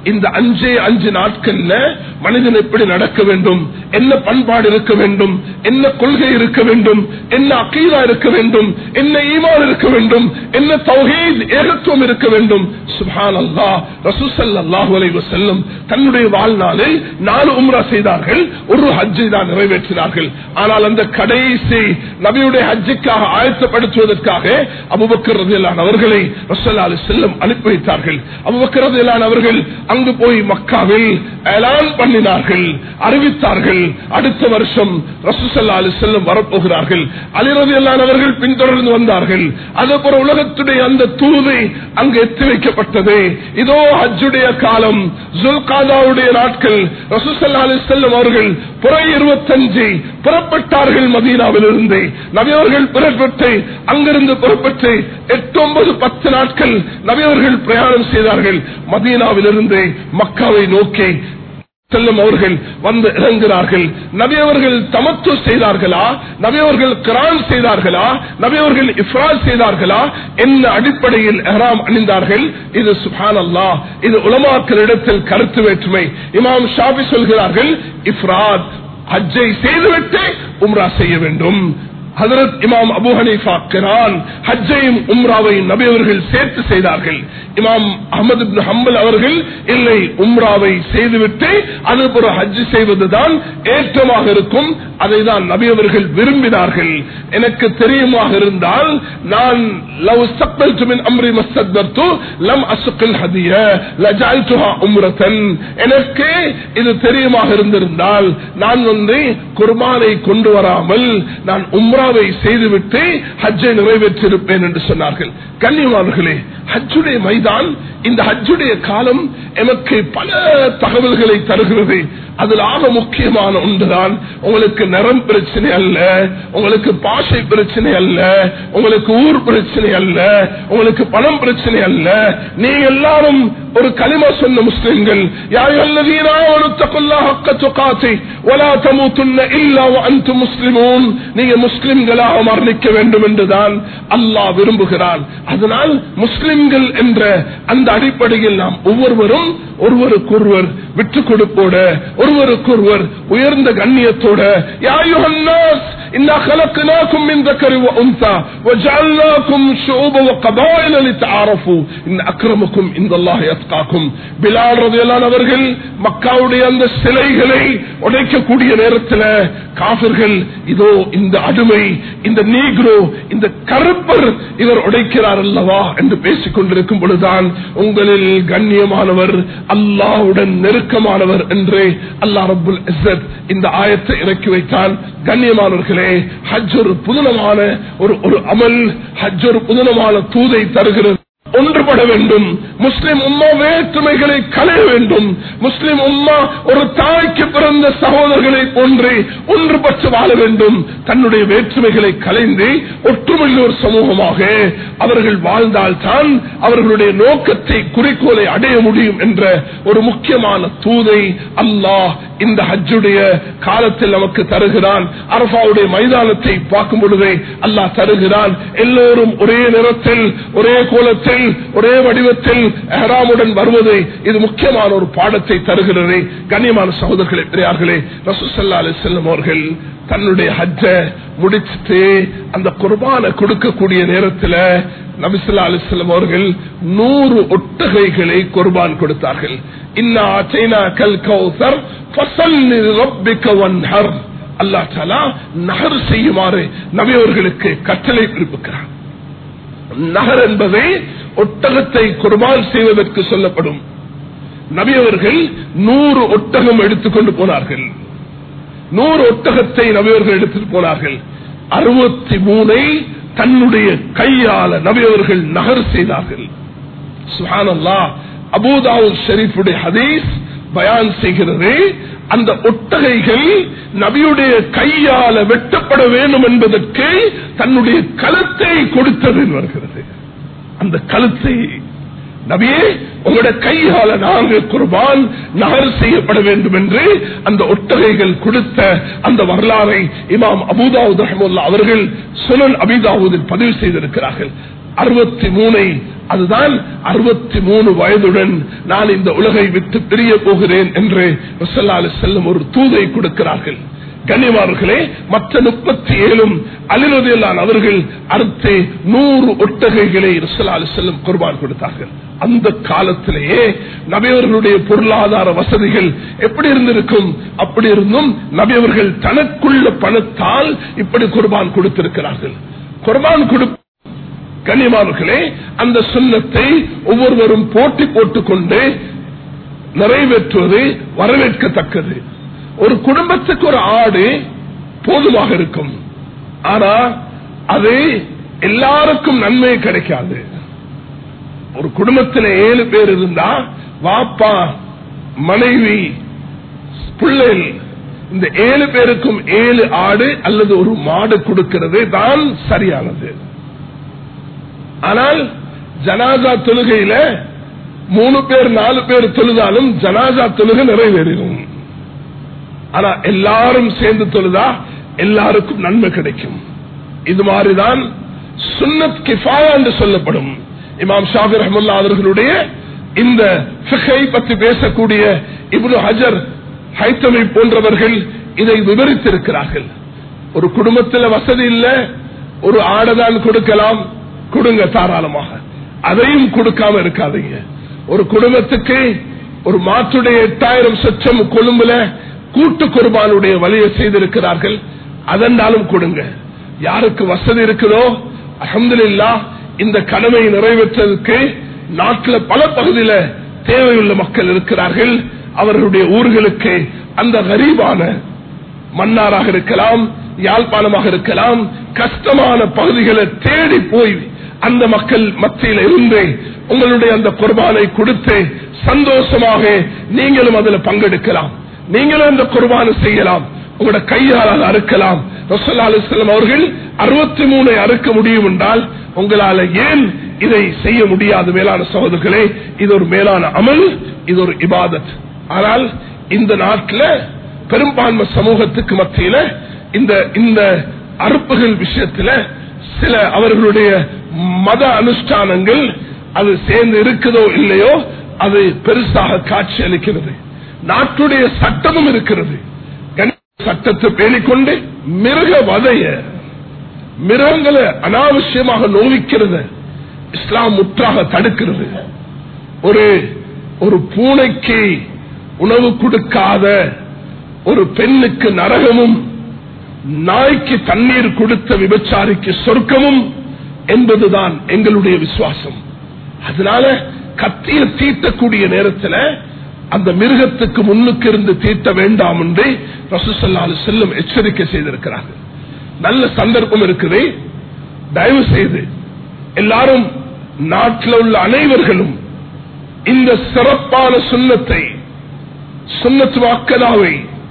Speaker 2: இந்த அஞ்சே அஞ்சு நாட்கள்ல மனிதன் எப்படி நடக்க வேண்டும் என்ன பண்பாடு இருக்க வேண்டும் என்ன கொள்கை இருக்க வேண்டும் என்ன அக்கீதா இருக்க வேண்டும் என்ன ஈமான் இருக்க வேண்டும் என்ன தௌஹீத் ஏகத்துவம் இருக்க வேண்டும் சுபான் அல்லா ரசூசல்லாஹு அலைஹி வஸல்லம் தன்னுடைய வாழ்நாளில் நாலு உம்ரா செய்தார்கள் ஒரு ஹஜ்ஜை தான் நிறைவேற்றினார்கள் ஆனால் அந்த கடைசி நபியுடைய ஹஜ்ஜுக்காக ஆயத்தப்படுத்துவதற்காக அபுபக்கர் ரதியல்லான் அவர்களை ரசல்லா அலி செல்லம் அனுப்பி வைத்தார்கள் அபுபக்கர் ரதியல்லான் அவர்கள் அங்கு போய் மக்காவில் ஏலான் பண்ணினார்கள் அறிவித்தார்கள் அடுத்த வருஷம் ரசூசல்லா அலி செல்லம் வரப்போகிறார்கள் அலிரதியல்லான் அவர்கள் பின்தொடர்ந்து வந்தார்கள் அதுபோல உலகத்துடைய அந்த தூது அங்கு எத்தி வைக்கப்பட்டது இதோ ஹஜ்ஜுடைய காலம் ஜுல்காதாவுடைய நாட்கள் ரசூசல்லா அலி செல்லம் அவர்கள் புற இருபத்தஞ்சு புறப்பட்டார்கள் மதீனாவில் இருந்து நபியவர்கள் புறப்பட்டு அங்கிருந்து புறப்பட்டு எட்டு ஒன்பது பத்து நாட்கள் நபியவர்கள் பிரயாணம் செய்தார்கள் மதீனாவில் இருந்து மக்காவை நோக்கி செல்லும் அவர்கள் வந்து இறங்குகிறார்கள் நபியவர்கள் தமத்து செய்தார்களா நபியவர்கள் கிரான் செய்தார்களா நபியவர்கள் இஃப்ரால் செய்தார்களா என்ன அடிப்படையில் எஹராம் அணிந்தார்கள் இது சுபான் அல்லா இது உலமாக்களிடத்தில் கருத்து வேற்றுமை இமாம் ஷாபி சொல்கிறார்கள் இஃப்ராத் ஹஜ்ஜை செய்துவிட்டு உம்ரா செய்ய வேண்டும் ஹதரத் இமாம் அபு ஹனீஃபா கிரான் ஹஜ்ஜையும் உம்ராவையும் நபி அவர்கள் சேர்த்து செய்தார்கள் இமாம் அகமது இப்னு ஹம்பல் அவர்கள் இல்லை உம்ராவை செய்துவிட்டு அது ஒரு ஹஜ் செய்வதுதான் ஏற்றமாக இருக்கும் அதை தான் நபி அவர்கள் விரும்பினார்கள் எனக்கு தெரியுமாக இருந்தால் நான் லவ் சக்தல்து மின் அம்ரி மஸ்தத்பர்து லம் அசுக்கில் ஹதிய லஜால்துஹா உம்ரதன் எனக்கு இது தெரியுமாக இருந்திருந்தால் நான் வந்து குர்பானை கொண்டு வராமல் நான் உம்ராவை செய்துவிட்டு ஹஜ்ஜை நிறைவேற்றிருப்பேன் என்று சொன்னார்கள் கண்ணியமானர்களே ஹஜ்ஜுடைய மைதான் இந்த ஹஜ்ஜுடைய காலம் எமக்கு பல தகவல்களை தருகிறது அதில் ஆக முக்கியமான ஒன்றுதான் உங்களுக்கு நிறம் பிரச்சனை அல்ல உங்களுக்கு பாஷை பிரச்சனை அல்ல உங்களுக்கு ஊர் பிரச்சனை அல்ல உங்களுக்கு பணம் பிரச்சனை அல்ல நீங்க எல்லாரும் ஒரு களிமா சொன்ன முஸ்லிம்கள் நீங்க முஸ்லிம்களாக மரணிக்க வேண்டும் என்றுதான் அல்லாஹ் விரும்புகிறான் அதனால் முஸ்லிம்கள் என்ற அந்த அடிப்படையில் நாம் ஒவ்வொருவரும் ஒருவருக்கொருவர் விட்டுக் கொடுப்போட ஒருவருக்கொருவர் உயர்ந்த கண்ணியத்தோட யாயுஹன்னாஸ் إنا خلقناكم من ذكر وأنثى وجعلناكم شعوبا وقبائل لتعارفوا إن أكرمكم عند الله يتقاكم பிலால் ரதியல்லான் அவர்கள் மக்காவுடைய அந்த சிலைகளை உடைக்கக்கூடிய நேரத்தில் காபிர்கள் இதோ இந்த அடிமை இந்த நீக்ரோ இந்த கருப்பர் இவர் உடைக்கிறார் அல்லவா என்று பேசிக் கொண்டிருக்கும் பொழுதுதான் உங்களில் கண்ணியமானவர் அல்லாவுடன் நெருக்கமானவர் என்று அல்லாஹ் ரபுல் இஸ்ஸத் இந்த ஆயத்தை இறக்கி வைத்தான் கண்ணியமானவர்களே ஹஜ் ஒரு புதுனமான ஒரு ஒரு அமல் ஹஜ் ஒரு புதுனமான தூதை தருகிறது ஒன்றுபட வேண்டும் முஸ்லிம் உம்மா வேற்றுமைகளை களைய வேண்டும் முஸ்லிம் உம்மா ஒரு தாய்க்கு பிறந்த சகோதரர்களை போன்று ஒன்றுபட்டு வாழ வேண்டும் தன்னுடைய வேற்றுமைகளை கலைந்து ஒற்றுமையில் ஒரு சமூகமாக அவர்கள் வாழ்ந்தால்தான் அவர்களுடைய நோக்கத்தை குறிக்கோளை அடைய முடியும் என்ற ஒரு முக்கியமான தூதை அல்லாஹ் இந்த ஹஜ்ஜுடைய காலத்தில் நமக்கு தருகிறான் அரபாவுடைய மைதானத்தை பார்க்கும் பொழுதே அல்லாஹ் தருகிறான் எல்லோரும் ஒரே நிறத்தில் ஒரே கோலத்தில் ஒரே வடிவத்தில் எஹராமுடன் வருவது இது முக்கியமான ஒரு பாடத்தை தருகிறது கண்ணியமான சகோதரர்களே பெரியார்களே ரசூசல்லா அலி செல்லம் அவர்கள் தன்னுடைய ஹஜ்ஜ முடிச்சுட்டு அந்த குர்பான கொடுக்கக்கூடிய நேரத்தில் நபிசுல்லா அலிஸ்லம் அவர்கள் நூறு ஒட்டகைகளை குர்பான் கொடுத்தார்கள் இன்னா சைனா கல் கௌசர் அல்லா தாலா நகர் செய்யுமாறு நபியவர்களுக்கு கட்டளை பிறப்பிக்கிறார் நகர் என்பதை ஒட்டகத்தை குர்பான் செய்வதற்கு சொல்லப்படும் நபியவர்கள் நூறு ஒட்டகம் எடுத்துக்கொண்டு போனார்கள் நூறு ஒட்டகத்தை நபியவர்கள் எடுத்துட்டு போனார்கள் அறுபத்தி மூனை தன்னுடைய கையால நபியவர்கள் நகர் செய்தார்கள் சுஹானல்லா அபூதாவுல் ஷெரீஃபுடைய ஹதீஸ் பயான் செய்கிறது அந்த ஒட்டகைகள் நபியுடைய கையால வெட்டப்பட வேண்டும் என்பதற்கு தன்னுடைய கழுத்தை கொடுத்தது வருகிறது அந்த கழுத்தை நபியே உங்களோட கையால நாங்கள் குர்பான் நகர் செய்யப்பட வேண்டும் என்று அந்த ஒட்டகைகள் கொடுத்த அந்த வரலாறை இமாம் அபுதாவுத் ரஹமுல்லா அவர்கள் சுனன் அபிதாவுதில் பதிவு செய்திருக்கிறார்கள் அறுபத்தி மூனை அதுதான் அறுபத்தி மூணு வயதுடன் நான் இந்த உலகை விட்டு பிரிய போகிறேன் என்று ரசல்லாலு செல்லும் ஒரு தூதை கொடுக்கிறார்கள் கண்ணியமார்களே மற்ற முப்பத்தி ஏழும் அலிரதியல்லான் அவர்கள் அடுத்து நூறு ஒட்டகைகளை ரசலாலு செல்லும் குர்பான் கொடுத்தார்கள் அந்த காலத்திலேயே நபியவர்களுடைய பொருளாதார வசதிகள் எப்படி இருந்திருக்கும் அப்படி இருந்தும் நபியவர்கள் தனக்குள்ள பணத்தால் இப்படி குர்பான் கொடுத்திருக்கிறார்கள் குர்பான் கொடு கண்ணியமானர்களே அந்த சுண்ணத்தை ஒவ்வொருவரும் போட்டி போட்டுக் கொண்டு நிறைவேற்றுவது வரவேற்கத்தக்கது ஒரு குடும்பத்துக்கு ஒரு ஆடு போதுமாக இருக்கும் ஆனா அது எல்லாருக்கும் நன்மை கிடைக்காது ஒரு குடும்பத்தில் ஏழு பேர் இருந்தா வாப்பா மனைவி பிள்ளைகள் இந்த ஏழு பேருக்கும் ஏழு ஆடு அல்லது ஒரு மாடு கொடுக்கிறது தான் சரியானது ஆனால் ஜனாசா தொழுகையில மூணு பேர் நாலு பேர் தொழுதாலும் ஜனாசா தொழுகை நிறைவேறும் ஆனா எல்லாரும் சேர்ந்து தொழுதா எல்லாருக்கும் நன்மை கிடைக்கும் இது மாதிரிதான் சுன்னத் கிஃபாயா என்று சொல்லப்படும் இமாம் ஷாபி ரஹமுல்லா அவர்களுடைய இந்த ஃபிகை பற்றி பேசக்கூடிய இப்னு ஹஜர் ஹைத்தமை போன்றவர்கள் இதை விவரித்திருக்கிறார்கள் ஒரு குடும்பத்தில் வசதி இல்ல ஒரு ஆடதான் கொடுக்கலாம் கொடுங்க தாராளமாக அதையும் கொடுக்காம இருக்காதீங்க ஒரு குடும்பத்துக்கு ஒரு மாற்றுடைய எட்டாயிரம் சொச்சம் கொழும்புல கூட்டு குர்பானுடைய வழியை செய்திருக்கிறார்கள் அதென்றாலும் கொடுங்க யாருக்கு வசதி இருக்குதோ அஹமதுல்லா இந்த கடமையை நிறைவேற்றதுக்கு நாட்டில் பல பகுதியில தேவையுள்ள மக்கள் இருக்கிறார்கள் அவர்களுடைய ஊர்களுக்கு அந்த கரீபான மன்னாராக இருக்கலாம் யாழ்ப்பாணமாக இருக்கலாம் கஷ்டமான பகுதிகளை தேடி போய் அந்த மக்கள் மத்தியில் இருந்து உங்களுடைய அந்த குர்பானை கொடுத்து சந்தோஷமாக நீங்களும் அதில் பங்கெடுக்கலாம் நீங்களும் அந்த குர்பானை செய்யலாம் உங்களோட கையால் அதை அறுக்கலாம் ரசல்லா அலிஸ்லாம் அவர்கள் அறுபத்தி மூணை அறுக்க முடியும் என்றால் உங்களால ஏன் இதை செய்ய முடியாது மேலான சகோதரர்களே இது ஒரு மேலான அமல் இது ஒரு இபாதத் ஆனால் இந்த நாட்டில் பெரும்பான்மை சமூகத்துக்கு மத்தியில இந்த இந்த அறுப்புகள் விஷயத்துல சில அவர்களுடைய மத அனுஷ்டானங்கள் அது சேர்ந்து இருக்குதோ இல்லையோ அது பெருசாக காட்சி அளிக்கிறது நாட்டுடைய சட்டமும் இருக்கிறது சட்டத்தை பேணிக்கொண்டு மிருக வதைய மிருகங்களை அனாவசியமாக நோவிக்கிறது இஸ்லாம் முற்றாக தடுக்கிறது ஒரு ஒரு பூனைக்கு உணவு கொடுக்காத ஒரு பெண்ணுக்கு நரகமும் நாய்க்கு தண்ணீர் கொடுத்த விபச்சாரிக்கு சொர்க்கமும் என்பதுதான் எங்களுடைய விசுவாசம் அதனால கத்திய தீட்டக்கூடிய நேரத்தில் அந்த மிருகத்துக்கு முன்னுக்கு இருந்து தீட்ட வேண்டாம் என்று ரசூசல்லாலு செல்லும் எச்சரிக்கை செய்திருக்கிறார்கள் நல்ல சந்தர்ப்பம் இருக்குது தயவு செய்து எல்லாரும் நாட்டில் உள்ள அனைவர்களும் இந்த சிறப்பான சுண்ணத்தை சுண்ணத்து வாக்கதாவை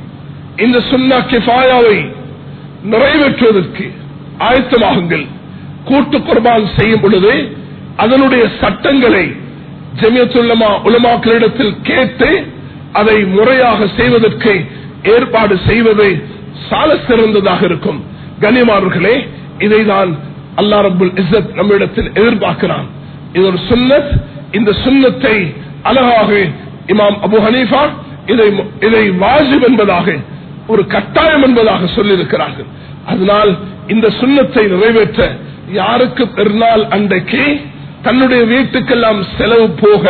Speaker 2: இந்த சுண்ணா கிஃபாயாவை நிறைவேற்றுவதற்கு ஆயத்தமாகுங்கள் கூட்டு குர்பான் செய்யும் பொழுது அதனுடைய சட்டங்களை ஜமியத்துல்லமா உலமாக்களிடத்தில் கேட்டு அதை முறையாக செய்வதற்கு ஏற்பாடு செய்வது சால சிறந்ததாக இருக்கும் கனிமார்களே இதைதான் அல்லா ரபுல் இசத் நம்மிடத்தில் எதிர்பார்க்கிறான் இது ஒரு சுன்னத் இந்த சுண்ணத்தை அழகாக இமாம் அபு ஹனீஃபா இதை இதை வாஜிப் என்பதாக ஒரு கட்டாயம் என்பதாக சொல்லியிருக்கிறார்கள் அதனால் இந்த சுண்ணத்தை நிறைவேற்ற யாருக்கு பெருநாள் அன்றைக்கு தன்னுடைய வீட்டுக்கெல்லாம் செலவு போக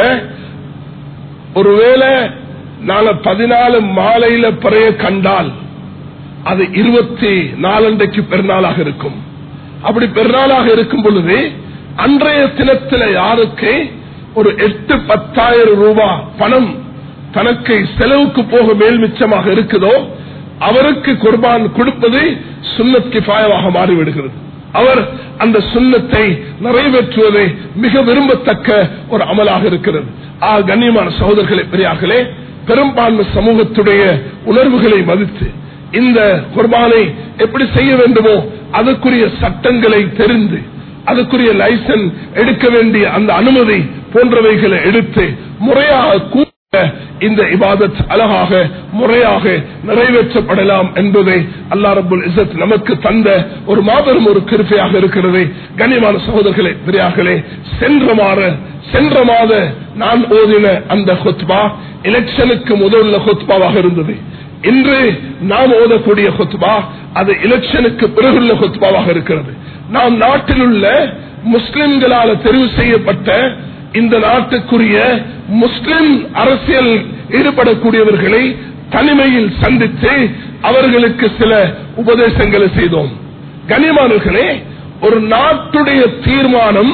Speaker 2: ஒருவேளை நாளை பதினாலு மாலையில பிறைய கண்டால் அது இருபத்தி நாலண்டைக்கு பெருநாளாக இருக்கும் அப்படி பெருநாளாக இருக்கும் பொழுது அன்றைய தினத்தில் யாருக்கு ஒரு எட்டு பத்தாயிரம் ரூபாய் பணம் தனக்கு செலவுக்கு போக மேல் மிச்சமாக இருக்குதோ அவருக்கு குர்பான் கொடுப்பது சுன்னத் கிஃபாயமாக மாறிவிடுகிறது அவர் அந்த சுண்ணத்தை நிறைவேற்றுவது மிக விரும்பத்தக்க ஒரு அமலாக இருக்கிறது ஆ கண்ணியமான சகோதரர்களே பெரியார்களே பெரும்பான்மை சமூகத்துடைய உணர்வுகளை மதித்து இந்த குர்பானை எப்படி செய்ய வேண்டுமோ அதுக்குரிய சட்டங்களை தெரிந்து அதுக்குரிய லைசன்ஸ் எடுக்க வேண்டிய அந்த அனுமதி போன்றவைகளை எடுத்து முறையாக கூட இந்த இபாதத் அழகாக முறையாக நிறைவேற்றப்படலாம் என்பதை அல்லா ரபுல் இசத் நமக்கு தந்த ஒரு மாபெரும் ஒரு கிருப்பையாக இருக்கிறது கண்ணியமான சகோதரர்களே பெரியார்களே சென்ற மாற சென்ற மாத நான் ஓதின அந்த ஹொத்பா எலெக்ஷனுக்கு முதல்ல ஹொத்பாவாக இருந்தது இன்று நாம் ஓதக்கூடிய ஹொத்பா அது எலெக்ஷனுக்கு பிறகுள்ள ஹொத்பாவாக இருக்கிறது நாம் நாட்டில் உள்ள முஸ்லிம்களால் தெரிவு செய்யப்பட்ட இந்த நாட்டுக்குரிய முஸ்லிம் அரசியல் ஈடுபடக்கூடியவர்களை தனிமையில் சந்தித்து அவர்களுக்கு சில உபதேசங்களை செய்தோம் கனிமானர்களே ஒரு நாட்டுடைய தீர்மானம்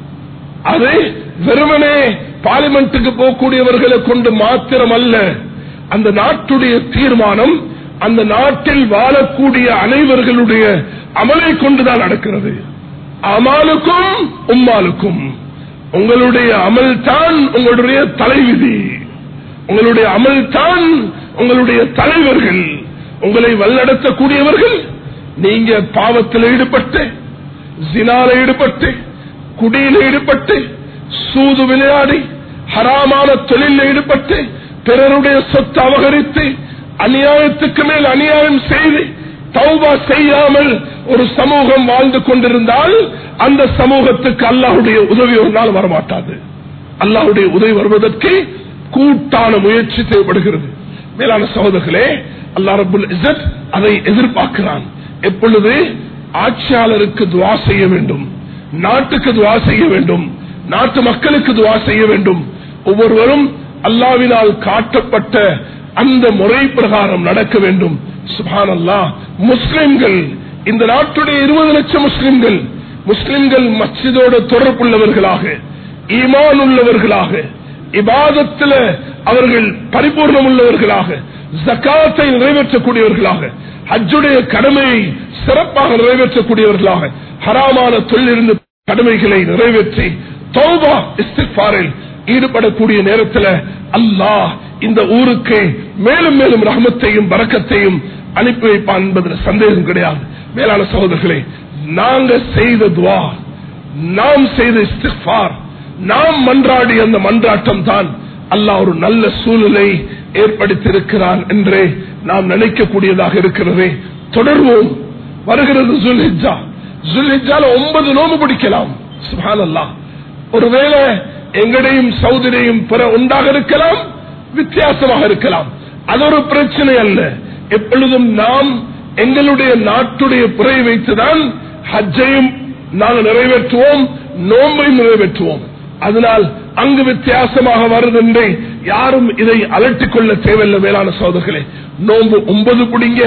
Speaker 2: அது வெறுமனே பார்லிமெண்ட்டுக்கு போகக்கூடியவர்களை கொண்டு மாத்திரம் அல்ல அந்த நாட்டுடைய தீர்மானம் அந்த நாட்டில் வாழக்கூடிய அனைவர்களுடைய அமலை கொண்டுதான் நடக்கிறது அமாலுக்கும் உம்மாலுக்கும் உங்களுடைய அமல் தான் உங்களுடைய தலைவிதி உங்களுடைய அமல் தான் உங்களுடைய தலைவர்கள் உங்களை வல்லடத்தக்கூடியவர்கள் நீங்க பாவத்தில் ஈடுபட்டு ஜினால ஈடுபட்டு குடியில் ஈடுபட்டு சூது விளையாடி ஹராமான தொழிலில் ஈடுபட்டு பிறருடைய சொத்து அபகரித்து அநியாயத்துக்கு மேல் அநியாயம் செய்து தௌபா செய்யாமல் ஒரு சமூகம் வாழ்ந்து கொண்டிருந்தால் அந்த சமூகத்துக்கு அல்லாஹுடைய உதவி ஒரு நாள் வரமாட்டாது அல்லாஹுடைய உதவி வருவதற்கு கூட்டான முயற்சி தேவைப்படுகிறது மேலான சகோதரர்களே அல்லா ரபுல் இசத் அதை எதிர்பார்க்கிறான் எப்பொழுது ஆட்சியாளருக்கு துவா செய்ய வேண்டும் நாட்டுக்கு துவா செய்ய வேண்டும் நாட்டு மக்களுக்கு துவா செய்ய வேண்டும் ஒவ்வொருவரும் அல்லாவினால் காட்டப்பட்ட அந்த முறை பிரகாரம் நடக்க வேண்டும் சுபான் அல்லா முஸ்லிம்கள் இந்த நாட்டுடைய இருபது லட்சம் முஸ்லிம்கள் முஸ்லிம்கள் மஸ்ஜிதோடு தொடர்புள்ளவர்களாக ஈமான் உள்ளவர்களாக இபாதத்தில் அவர்கள் பரிபூர்ணம் உள்ளவர்களாக ஜக்காத்தை நிறைவேற்றக்கூடியவர்களாக ஹஜ்ஜுடைய கடமையை சிறப்பாக நிறைவேற்றக்கூடியவர்களாக ஹராமான தொழிலிருந்து கடமைகளை நிறைவேற்றி தௌபா இஸ்திஃபாரில் ஈடுபடக்கூடிய நேரத்தில் அல்லாஹ் இந்த ஊருக்கு மேலும் மேலும் ரஹமத்தையும் பறக்கத்தையும் அனுப்பி வைப்பான் என்பதில் சந்தேகம் கிடையாது மேலான சகோதரர்களே நாங்க செய்த துவா நாம் செய்த இஸ்திஃபார் நாம் மன்றாடிய அந்த மன்றாட்டம் தான் அல்லாஹ் ஒரு நல்ல சூழலை ஏற்படுத்தியிருக்கிறான் என்று நாம் நினைக்கக்கூடியதாக இருக்கிறது தொடர்வோம் வருகிறது ஜுல்ஹிஜா ஜுல்ஹிஜால ஒன்பது நோம்பு பிடிக்கலாம் சுபான் அல்லாஹ் ஒருவேளை எங்கடையும் சௌதரியும் பிற உண்டாக இருக்கலாம் வித்தியாசமாக இருக்கலாம் அது ஒரு பிரச்சனை அல்ல எப்பொழுதும் நாம் எங்களுடைய நாட்டுடைய புறை வைத்துதான் ஹஜ்ஜையும் நாங்கள் நிறைவேற்றுவோம் நோம்பையும் நிறைவேற்றுவோம் அதனால் அங்கு வித்தியாசமாக வருது யாரும் இதை அலட்டிக் கொள்ள தேவையில்லை மேலான சோதர்களே நோம்பு ஒன்பது பிடிங்க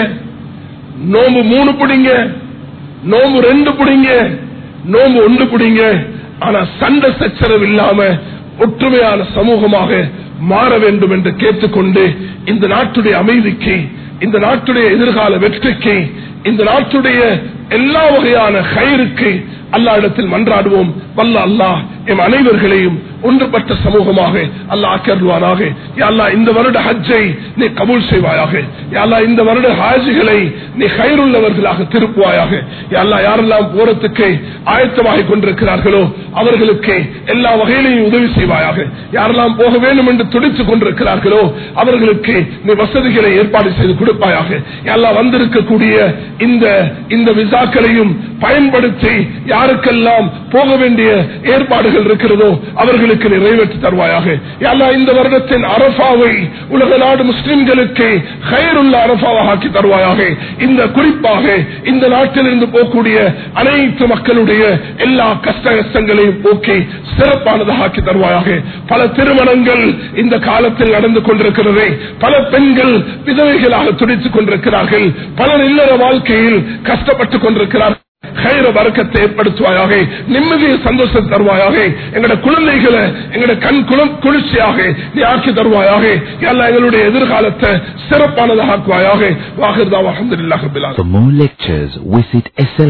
Speaker 2: நோம்பு மூணு பிடிங்க நோம்பு ரெண்டு பிடிங்க நோம்பு ஒன்று பிடிங்க ஆனா சண்டை சச்சரவு இல்லாம ஒற்றுமையான சமூகமாக மாற வேண்டும் என்று கேட்டுக்கொண்டு இந்த நாட்டுடைய அமைதிக்கு இந்த நாட்டுடைய எதிர்கால வெற்றிக்கு இந்த நாட்டுடைய எல்லா வகையான கயிறுக்கு அல்லா இடத்தில் மன்றாடுவோம் வல்ல அல்லாஹ் எம் அனைவர்களையும் ஒன்றுபட்ட சமூகமாக அல்லாஹ் ஆக்கருவானாக அல்லா இந்த வருட ஹஜ்ஜை நீ கபூல் செய்வாயாக அல்லா இந்த வருட ஹாஜிகளை நீ கயிறுள்ளவர்களாக திருப்புவாயாக அல்லா யாரெல்லாம் போறதுக்கு ஆயத்தமாக கொண்டிருக்கிறார்களோ அவர்களுக்கு எல்லா வகையிலையும் உதவி செய்வாயாக யாரெல்லாம் போக வேண்டும் என்று துடித்துக் கொண்டிருக்கிறார்களோ அவர்களுக்கு நீ வசதிகளை ஏற்பாடு செய்து கொடுப்பாயாக எல்லாம் வந்திருக்கக்கூடிய இந்த இந்த விசாக்களையும் பயன்படுத்தி யாருக்கெல்லாம் போக வேண்டிய ஏற்பாடுகள் இருக்கிறதோ அவர்களுக்கு நிறைவேற்றி தருவாயாக எல்லாம் இந்த வருடத்தின் அரபாவை உலக நாடு முஸ்லிம்களுக்கு கயருள்ள அரபாவாக ஆக்கி தருவாயாக இந்த குறிப்பாக இந்த நாட்டிலிருந்து போகக்கூடிய அனைத்து மக்களுடைய எல்லா கஷ்ட கஷ்டங்களையும் போக்கி சிறப்பானதாக ஆக்கி தருவாயாக பல திருமணங்கள் இந்த காலத்தில் நடந்து கொண்டிருக்கிறது பல பெண்கள் விதவைகளாக துடித்துக் கொண்டிருக்கிறார்கள் பலர் இல்லற வாழ்க்கையில் கஷ்டப்பட்டுக் கொண்டிருக்கிறார்கள் கைர வரக்கத்தை ஏற்படுத்துவாயாக நிம்மதியை சந்தோஷத்தை தருவாயாக எங்கட குழந்தைகளை எங்கட கண் குளம் குளிர்ச்சியாக நீ ஆக்கி தருவாயாக எல்லாம் எங்களுடைய எதிர்காலத்தை சிறப்பானதாக ஆக்குவாயாக வாகிருதா அஹமதுல்லாஹ்
Speaker 3: For more lectures, visit SL